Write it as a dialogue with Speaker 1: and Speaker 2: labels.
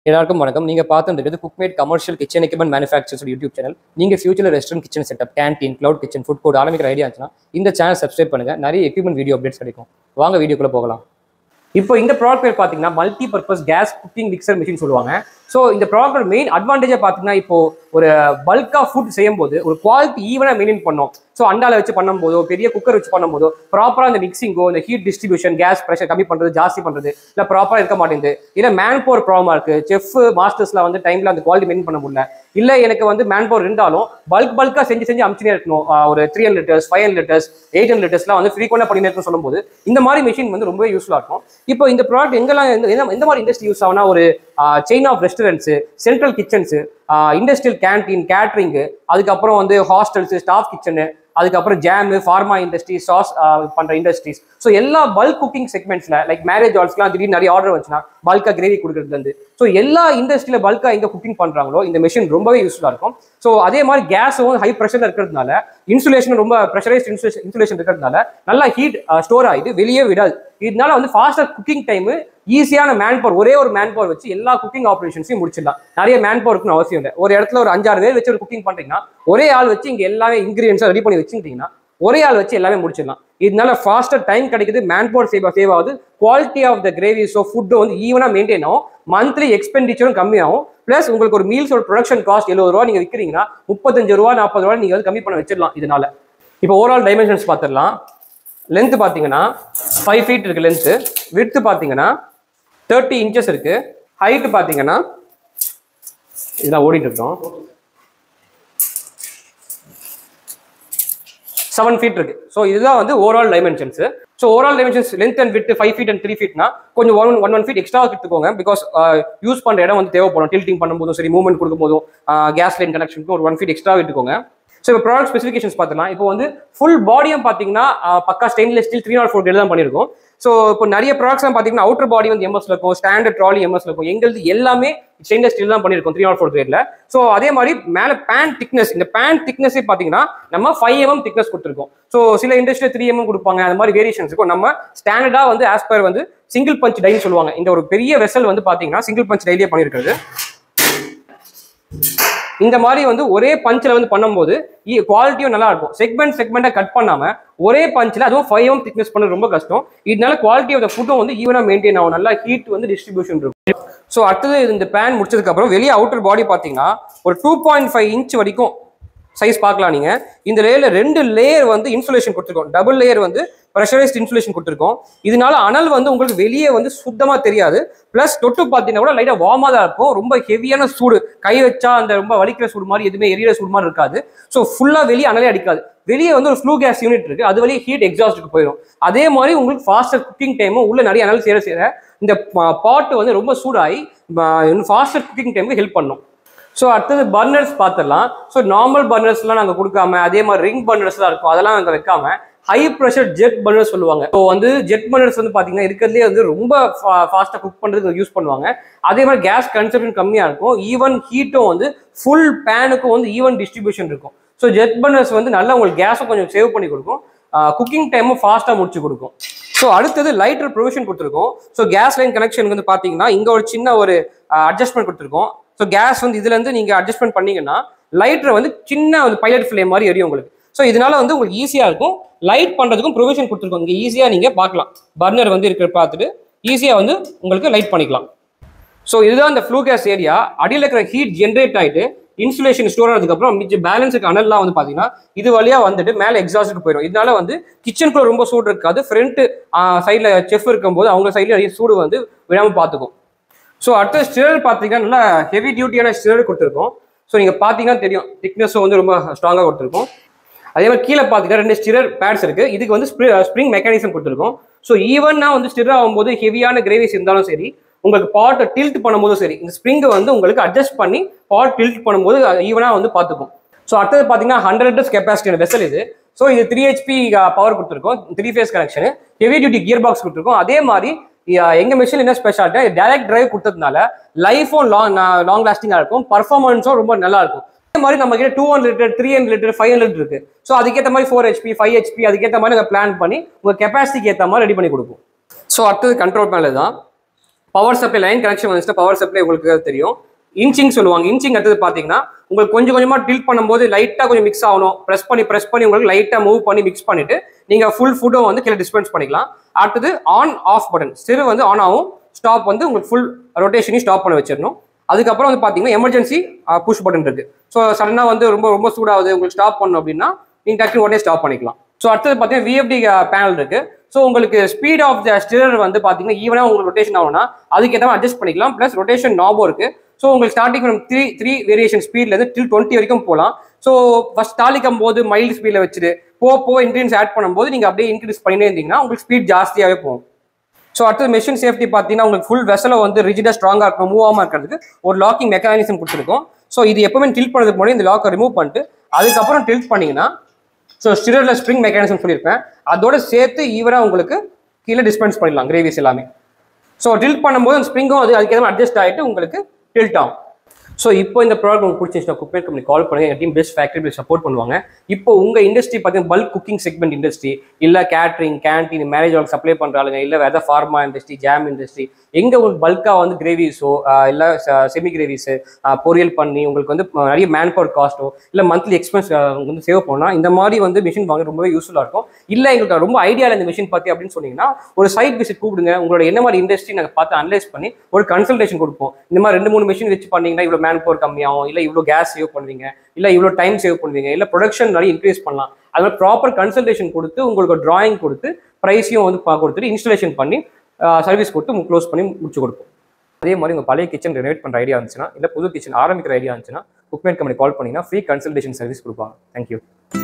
Speaker 1: எல்லாருக்கும் வணக்கம் நீங்க பார்த்துட்டு Cookmate commercial kitchen equipment manufacturers YouTube channel நீங்க ஃபியூச்சர்ல restaurant kitchen setup canteen cloud kitchen food court ஆரம்பிக்கிற ஐடியா இருந்துச்சுன்னா இந்த சேனல் சப்ஸ்கிரைப் பண்ணுங்க நிறைய எக்யூப்மெண்ட் வீடியோ அப்டேட்ஸ் கிடைக்கும் வாங்க வீடியோக்குள்ள போகலாம் இப்போ இந்த ப்ராடக்ட் பேர் பார்த்தீங்கன்னா multi purpose gas cooking mixer machine சொல்லுவாங்க ஸோ இந்த ப்ராடக்ட் மெயின் அட்வான்டேஜாக பார்த்தீங்கன்னா இப்போ ஒரு பல்காக ஃபுட் செய்யும்போது ஒரு குவாலிட்டி ஈவனாக மெயின்டைன் பண்ணோம் ஸோ அண்டால வச்சு பண்ணும்போதோ பெரிய குக்கர் வச்சு பண்ணும்போதோ ப்ராப்பராக இந்த மிக்சிங்கோ இந்த ஹீட் டிஸ்ட்ரிபியூஷன் கேஸ் ப்ரெஷர் கம்மி பண்ணுறது ஜாஸ்தி பண்ணுறது இல்லை ப்ராப்பராக இருக்க மாட்டேங்குது இல்லை மேன் பவர் ப்ராப்ளமாக இருக்குது செஃப் மாஸ்டர்ஸில் வந்து டைமில் அந்த குவாலிட்டி மெயின்டைன் பண்ண முடியல இல்லை எனக்கு வந்து மேன் பவர் இருந்தாலும் பல்க் பல்காக செஞ்சு செஞ்சு அமிச்சுனே இருக்கணும் ஆஹ் ஒரு three hundred litres five hundred litres eight hundred லிட்டர்ஸ்லாம் வந்து ஃப்ரீக்வெண்டாக பண்ணினே இருக்குன்னு சொல்லும்போது இந்த மாதிரி மிஷின் வந்து ரொம்பவே யூஸ்ஃபுல்லாக இருக்கும் இப்போ இந்த ப்ராடக்ட் எங்கெல்லாம் எந்த எந்த- எந்த மாதிரி இண்டஸ்ட்ரி யூஸ் ஆகுனா ஒரு chain of restaurants central kitchens industrial canteen catering அதுக்கப்புறம் வந்து ஹாஸ்டல்ஸு ஸ்டாஃப் கிச்சனு அதுக்கப்புறம் ஜாமு ஃபார்மா இண்டஸ்ட்ரி சாஸ் பண்ணுற இண்டஸ்ட்ரீஸ் ஸோ எல்லா பல்க் குக்கிங் செக்மெண்ட்ஸில் லைக் மேரேஜ் ஹால்ஸ்லாம் திடீர்னு நிறைய ஆர்டர் வந்துச்சுன்னா பல்காக கிரேவி கொடுக்குறதுலேருந்து ஸோ எல்லா இண்டஸ்ட்ரியில் பல்காக எங்கே குக்கிங் பண்ணுறாங்களோ இந்த மிஷின் ரொம்பவே யூஸ்ஃபுல்லாக இருக்கும் ஸோ அதே மாதிரி கேஸும் ஹை ப்ரெஷரில் இருக்கிறதுனால இன்சுலேஷன் ரொம்ப ப்ரெஷரைஸ்ட் இன்சுலேஷன் இன்சுலேஷன் இருக்கிறதுனால நல்லா ஹீட் ஸ்டோர் ஆகிது வெளியே விடாது இதனால வந்து ஃபாஸ்டர் குக்கிங் டைமு ஈஸியான மேன் பவர் ஒரே ஒரு மேன் பவர் வச்சு எல்லா குக்கிங் ஆப்ரேஷன்ஸையும் முடிச்சிடலாம் நிறைய மேன் பவர் இருக்குன்னு அவசியம் இல்லை ஒரு இடத்துல ஒரு அஞ்சாறு பேர் வச்சு ஒரு குக்கிங் பண்ணுறீங்கன்னா ஒரே ஆள் வச்சு இங்கே எல்லாமே இன்கிரீடியன்ஸை ரெடி பண்ணி வச்சுக்கிட்டீங்கன்னா ஒரே ஆள் வச்சு எல்லாமே முடிச்சிடலாம் இதனால ஃபாஸ்டர் டைம் கிடைக்குது மேன் பவர் சேவ் சேவ் ஆகுது குவாலிட்டி ஆஃப் த கிரேவிஸோ ஃபுட்டோ வந்து ஈவனாக மெயின்டைன் ஆகும் மந்த்லி எக்ஸ்பெண்டிச்சரும் கம்மியாகும் ப்ளஸ் உங்களுக்கு ஒரு மீல்ஸோட ப்ரொடக்ஷன் காஸ்ட் எழுபது ரூபா நீங்கள் விற்கிறீங்கன்னா முப்பத்தஞ்சு ரூபா நாற்பது ரூபா நீங்கள் வந்து கம்மி பண்ண வச்சிடலாம் இதனால இப்போ ஓவரால் டைமென்ஷன்ஸ் பார்த்துடலாம் லென்த் பார்த்தீங்கன்னா ஃபைவ் ஃபீட் இருக்கு லென்த்து விட்த்து பார்த்தீங்கன்னா தேர்ட்டி இன்ச்சஸ் இருக்கு ஹைட் பார்த்தீங்கன்னா இதெல்லாம் ஓடிட்டு இருக்கோம் செவன் ஃபீட் இருக்கு ஸோ இதுதான் வந்து overall dimensions so overall dimensions length and width five feet and three ஃபீட்னா கொஞ்சம் one one one feet extra எடுத்துக்கோங்க பிகாஸ் யூஸ் பண்ணுற இடம் வந்து தேவைப்படும் டில்ட்டிங் பண்ணும்போதும் சரி மூவ்மெண்ட் கொடுக்கும்போதும் கேஸ் லைன் கனெக்ஷனுக்கு ஒரு ஒன் ஃபீட் எக்ஸ்ட்ரா விட்டுக்கோங்க ஸோ இப்போ ப்ராடக்ட் ஸ்பெசிஃபிகேஷன்ஸ் பார்த்தலாம் இப்போ வந்து ஃபுல் பாடியும் பார்த்தீங்கன்னா ஆஹ், பக்கா stainless steel three nought four தான் பண்ணியிருக்கோம் ஸோ இப்போ நிறைய ப்ராடக்ட்ஸ்லாம் பார்த்தீங்கன்னா அவுட்டர் பாடி வந்து எம்எஸ்ல இருக்கும் ஸ்டாண்டர்ட் ட்ராலி எம்எஸ்ல இருக்கும் எங்களுது எல்லாமே ஸ்டெயின்லெஸ் ஸ்டீல் தான் பண்ணியிருக்கோம் த்ரீ நாட் ஃபோர் கிரேட்ல ஸோ அதே மாதிரி மேலே பேண்ட் திக்னஸ் இந்த பேண்ட் திக்னஸே பார்த்தீங்கன்னா நம்ம ஃபைவ் எம்எம் திக்னஸ் கொடுத்துருக்கோம் ஸோ சில இண்டஸ்ட்ரியில் த்ரீ எம்எம் கொடுப்பாங்க அந்த மாதிரி வேரியேஷன்ஸ் இருக்கும் நம்ம ஸ்டாண்டர்டாக வந்து ஆஸ் பர் வந்து சிங்கிள் பஞ்ச் டைன்னு சொல்லுவாங்க இந்த ஒரு பெரிய வெசல் வந்து பார்த்தீங்கன்னா சிங்கிள் பஞ்ச் டைலியே பண்ணியிருக்கிறது இந்த மாதிரி வந்து ஒரே பஞ்சில் வந்து பண்ணும்போது குவாலிட்டியும் நல்லா இருக்கும் செக்மெண்ட் செக்மெண்ட்டை கட் பண்ணாம ஒரே பஞ்சில் அதுவும் ஃபைவ் எம் திக்னஸ் பண்ண ரொம்ப கஷ்டம் இதனால குவாலிட்டி ஆஃப் த ஃபுட்டும் வந்து ஈவனாக மெயின்டைன் ஆகும் நல்லா ஹீட் வந்து டிஸ்ட்ரிபியூஷன் இருக்கும் ஸோ அடுத்தது இந்த பேன் முடிச்சதுக்கு அப்புறம் வெளியே அவுட்டர் பாடி பார்த்தீங்கன்னா ஒரு டூ பாயிண்ட் ஃபைவ் இன்ச் வரைக்கும் சைஸ் பார்க்கலாம் நீங்க இந்த லேயர்ல ரெண்டு லேயர் வந்து இன்சுலேஷன் கொடுத்துருக்கோம் டபுள் லேயர் வந்து ப்ரெஷரைஸ்ட் இன்சுலேஷன் கொடுத்துருக்கோம் இதனால அனல் வந்து உங்களுக்கு வெளியே வந்து சுத்தமா தெரியாது ப்ளஸ் தொட்டு பார்த்தீங்கன்னா கூட லைட்டாக வார்மாக தான் இருக்கும் ரொம்ப ஹெவியான சூடு கை வச்சா அந்த ரொம்ப வலிக்கிற சூடு மாதிரி எதுவுமே எரியற சூடு மாதிரி இருக்காது ஸோ ஃபுல்லாக வெளியே அனலே அடிக்காது வெளியே வந்து ஒரு ஃப்ளூ கேஸ் யூனிட் இருக்கு அது வழியே ஹீட் எக்ஸாஸ்ட்டுக்கு போயிடும் அதே மாதிரி உங்களுக்கு ஃபாஸ்டர் குக்கிங் டைமும் உள்ள நிறைய அனல் சேர சேர இந்த பாட்டு வந்து ரொம்ப சூடாகி ஃபாஸ்டர் குக்கிங் டைமுக்கு ஹெல்ப் பண்ணும் ஸோ அடுத்தது பர்னர்ஸ் பார்த்துடலாம் ஸோ நார்மல் பர்னர்ஸ்லாம் நாங்கள் கொடுக்காம அதே மாதிரி ரிங் பர்னர்ஸ்லாம் இருக்கும் அதெல்லாம் நாங்கள் வைக்காம ஹை ப்ரெஷர் ஜெட் பர்னர்ஸ் சொல்லுவாங்க ஸோ வந்து ஜெட் பர்னர்ஸ் வந்து பார்த்தீங்கன்னா இருக்கிறதுலே வந்து ரொம்ப ஃபாஸ்ட்டாக குக் பண்ணுறதுக்கு யூஸ் பண்ணுவாங்க அதே மாதிரி கேஸ் கன்சப்ஷன் கம்மியாக இருக்கும் ஈவன் ஹீட்டும் வந்து ஃபுல் பேனுக்கும் வந்து ஈவன் டிஸ்ட்ரிபியூஷன் இருக்கும் ஸோ ஜெட் பர்னர்ஸ் வந்து நல்லா உங்களுக்கு கேஸும் கொஞ்சம் சேவ் பண்ணி கொடுக்கும் குக்கிங் டைமும் ஃபாஸ்ட்டாக முடிச்சு கொடுக்கும் ஸோ அடுத்தது லைட்டர் ப்ரொவிஷன் கொடுத்துருக்கோம் ஸோ கேஸ் லைன் கனெக்ஷன் வந்து பார்த்தீங்கன்னா இங்கே ஒரு சின்ன ஒரு அட்ஜஸ்ட்மெண்ட் கொடுத்துருக்கோம் ஸோ கேஸ் வந்து இதுலேருந்து நீங்கள் அட்ஜஸ்ட்மெண்ட் பண்ணீங்கன்னா லைட்டர் வந்து சின்ன ஒரு பைலட் ஃப்ளேம் மாதிரி எரியும் உங்களுக்கு ஸோ இதனால வந்து உங்களுக்கு ஈஸியாக இருக்கும் லைட் பண்ணுறதுக்கும் ப்ரொவிஷன் கொடுத்துருக்கோம் இங்கே ஈஸியாக நீங்கள் பார்க்கலாம் பர்னர் வந்து இருக்கிற பார்த்துட்டு ஈஸியாக வந்து உங்களுக்கு லைட் பண்ணிக்கலாம் ஸோ இதுதான் இந்த ஃப்ளூ கேஸ் ஏரியா அடியில் இருக்கிற ஹீட் ஜென்ரேட் ஆகிட்டு இன்சுலேஷன் ஸ்டோர் ஆனதுக்கப்புறம் மிச்ச பேலன்ஸுக்கு அனல்லாம் வந்து பார்த்தீங்கன்னா இது வழியா வந்துட்டு மேலே எக்ஸாஸ்ட்டுக்கு போயிடும் இதனால வந்து கிச்சனுக்குள்ள ரொம்ப சூடு இருக்காது ஃப்ரண்ட் சைடில் செஃப் இருக்கும்போது அவங்க சைடில் நிறைய சூடு வந்து விடாமல் பார்த்துக்கும் ஸோ அடுத்த ஸ்டிரர் பார்த்தீங்கன்னா நல்லா ஹெவி டியூட்டியான ஸ்டிரர் கொடுத்துருக்கோம் ஸோ நீங்கள் பார்த்தீங்கன்னா தெரியும் திக்னஸும் வந்து ரொம்ப ஸ்ட்ராங்காக கொடுத்துருக்கோம் அதே மாதிரி கீழே பார்த்தீங்கன்னா ரெண்டு ஸ்டிரர் பேட்ஸ் இருக்கு இதுக்கு வந்து ஸ்ப்ரிங் மெக்கானிசம் கொடுத்துருக்கோம் ஸோ ஈவனா வந்து ஸ்டிரர் ஆகும்போது ஹெவியான கிரேவிஸ் இருந்தாலும் சரி உங்களுக்கு பாட்டை டில்ட் பண்ணும்போதும் சரி இந்த ஸ்ப்ரிங்கை வந்து உங்களுக்கு அட்ஜஸ்ட் பண்ணி பாட் டில்ட் பண்ணும்போது ஈவனாக வந்து பார்த்துக்கும் ஸோ அடுத்தது பார்த்தீங்கன்னா ஹண்ட்ரட் லிட்டர்ஸ் கெப்பாசிட்டியான வெசல் இது ஸோ இது த்ரீ ஹெச்பி பவர் கொடுத்துருக்கோம் three phase connection heavy duty gearbox கொடுத்துருக்கோம் அதே மாதிரி அஹ், எங்க மிஷின் என்ன ஸ்பெஷாலிட்டி டைரக்ட் டிரைவ் கொடுத்ததுனால லைஃபும் லாங் லாங் லாஸ்டிங்காக இருக்கும் பர்ஃபார்மன்ஸும் ரொம்ப நல்லா இருக்கும் அதே மாதிரி நம்ம கிட்ட two hundred litre three hundred litre five hundred இருக்கு ஸோ அதுக்கேற்ற மாதிரி ஃபோர் ஹெச்பி ஃபைவ் ஹெச்பி அதுக்கேற்ற மாதிரி நாங்கள் பிளான் பண்ணி உங்கள் கெப்பாசிட்டிக்கு ஏற்ற மாதிரி ரெடி பண்ணி கொடுப்போம் ஸோ அடுத்தது கண்ட்ரோல் பேனல் தான் பவர் சப்ளை லைன் கனெக்ஷன் வந்துச்சுன்னா பவர் சப்ளை உங்களுக்கு தெரியும் இன்ச்சிங் சொல்லுவாங்க இன்ச்சிங் அடுத்தது பார்த்தீங்கன்னா உங்களுக்கு கொஞ்சம் கொஞ்சமாக டில்ட் பண்ணும்போது லைட்டாக கொஞ்சம் மிக்ஸ் ஆகணும் ப்ரெஸ் பண்ணி ப்ரெஸ் பண்ணி உங்களுக்கு லைட்டாக மூவ் பண்ணி மிக்ஸ் பண்ணிட்டு நீங்கள் ஃபுல் ஃபுட்டை வந்து கீழே டிஸ்பென்ஸ் பண்ணிக்கலாம் அடுத்தது ஆன் ஆஃப் பட்டன் ஸ்டிர் வந்து ஆன் ஆகும் ஸ்டாப் வந்து உங்களுக்கு ஃபுல் ரொட்டேஷனையும் ஸ்டாப் பண்ண வச்சிடணும் அதுக்கப்புறம் வந்து பார்த்தீங்கன்னா எமர்ஜென்சி புஷ் பட்டன் இருக்கு ஸோ சடனாக வந்து ரொம்ப ரொம்ப சூடாகுது உங்களுக்கு ஸ்டாப் பண்ணணும் அப்படின்னா நீங்கள் டக்குனு உடனே ஸ்டாப் பண்ணிக்கலாம் ஸோ அடுத்தது பார்த்தீங்கன்னா விஎஃப்டி பேனல் இருக்கு ஸோ உங்களுக்கு ஸ்பீட் ஆஃப் த ஸ்டிரர் வந்து பார்த்தீங்கன்னா ஈவனாக உங்களுக்கு ரொட்டேஷன் ஆகும்னா அதுக்கேற்ற மாதிரி அட்ஜஸ்ட் பண்ணிக்கலாம் ப்ளஸ் ரொட்டேஷன் நாபோ இருக்கு ஸோ உங்களுக்கு starting from three three variation ஸ்பீட்லேருந்து டில் டுவெண்ட்டி வரைக்கும் போகலாம் ஸோ ஃபஸ்ட் தாளிக்கும் போது மைல்டு ஸ்பீடில் வச்சுட்டு போ போ இன்க்ரீடியன்ஸ் ஆட் பண்ணும்போது நீங்கள் அப்படியே இன்க்ரீஸ் பண்ணிட்டே இருந்தீங்கன்னா உங்களுக்கு ஸ்பீட் ஜாஸ்தியாகவே போகும் ஸோ அடுத்தது மெஷின் சேஃப்டி பார்த்தீங்கன்னா உங்களுக்கு ஃபுல் வெசலை வந்து ரிஜிடாக ஸ்ட்ராங்காக இருக்கும் மூவ் ஆகாமல் இருக்கிறதுக்கு ஒரு லாக்கிங் மெக்கானிசம் கொடுத்துருக்கோம் ஸோ இது எப்பவுமே டில்ட் பண்ணதுக்கு முன்னாடி இந்த லாக்கை ரிமூவ் பண்ணிட்டு அதுக்கப்புறம் டில்ட் பண்ணீங்கன்னா ஸோ ஸ்டிரரில் ஸ்ப்ரிங் மெக்கானிசம் சொல்லியிருப்பேன் அதோட சேர்த்து ஈவராக உங்களுக்கு கீழே டிஸ்பென்ஸ் பண்ணிடலாம் கிரேவிஸ் எல்லாமே ஸோ டில்ட் பண்ணும்போது அந்த ஸ்ப்ரிங்கும் அது அதுக்கு அட்ஜஸ்ட் ஆகிட்டு உங்களுக்கு டில்ட் ஆகும் ஸோ இப்போ இந்த ப்ராடக்ட் உங்களுக்கு பிடிச்சிருச்சுன்னா குக்மேட் கம்பெனி கால் பண்ணுங்க எங்கள் டீம் பெஸ்ட் ஃபேக்டரி சப்போர்ட் பண்ணுவாங்க இப்போ உங்க இண்டஸ்ட்ரி பார்த்தீங்கன்னா பல்க் குக்கிங் செக்மெண்ட் இண்டஸ்ட்ரி இல்லை catering canteen marriage work supply பண்ணுறாங்க இல்லை வேறு ஃபார்மா இண்டஸ்ட்ரி ஜாம் இண்டஸ்ட்ரி எங்கே உங்களுக்கு பல்காக வந்து கிரேவிஸோ இல்லை செமி கிரேவிஸு பொரியல் பண்ணி உங்களுக்கு வந்து அஹ், நிறைய மேன் பவர் காஸ்ட்டோ இல்லை மந்த்லி எக்ஸ்பென்ஸ் வந்து சேவ் பண்ணால் இந்த மாதிரி வந்து மிஷின் வாங்க ரொம்பவே யூஸ்ஃபுல்லாக இருக்கும் இல்லை எங்களுக்கு ரொம்ப ஐடியாவில் இந்த மிஷின் பற்றி அப்படின்னு சொன்னீங்கன்னா ஒரு சைட் விசிட் கூப்பிடுங்க உங்களோட என்ன மாதிரி இண்டஸ்ட்ரி நாங்கள் பார்த்து அனலைஸ் பண்ணி ஒரு கன்சல்டேஷன் கொடுப்போம் இந்த மாதிரி ரெண்டு மூணு மிஷின் வச்சு பண்ணீங்கன்னா இவ்வளோ மேன் பவர் கம்மியாகும் இல்லை இவ்வளோ கேஸ் சேவ் பண்ணுவீங்க இல்லை இவ்வளோ டைம் சேவ் பண்ணுவீங்க இல்லை ப்ரொடக்ஷன் நிறைய இன்க்ரீஸ் பண்ணலாம் அது மாதிரி ப்ராப்பர் கன்சல்டேஷன் கொடுத்து உங்களுக்கு டிராயிங் கொடுத்து ப்ரைஸையும் வந்து பா- கொடுத்துட்டு இன்ஸ்டலேஷன் பண்ணி சர்வீஸ் கொடுத்து க்ளோஸ் பண்ணி முடிச்சு கொடுப்போம் அதே மாதிரி உங்கள் பழைய கிச்சன் ரெனோவேட் பண்ணுற ஐடியா இருந்துச்சுன்னா இல்லை புது கிச்சன் ஆரம்பிக்கிற ஐடியா இருந்துச்சுன்னா குக்மேட் கம்பெனி கால் பண்ணிங்கன்னா ஃப்ரீ கன்சல்டேஷன் சர்வீஸ் கொடுப்பாங்க தேங்க்யூ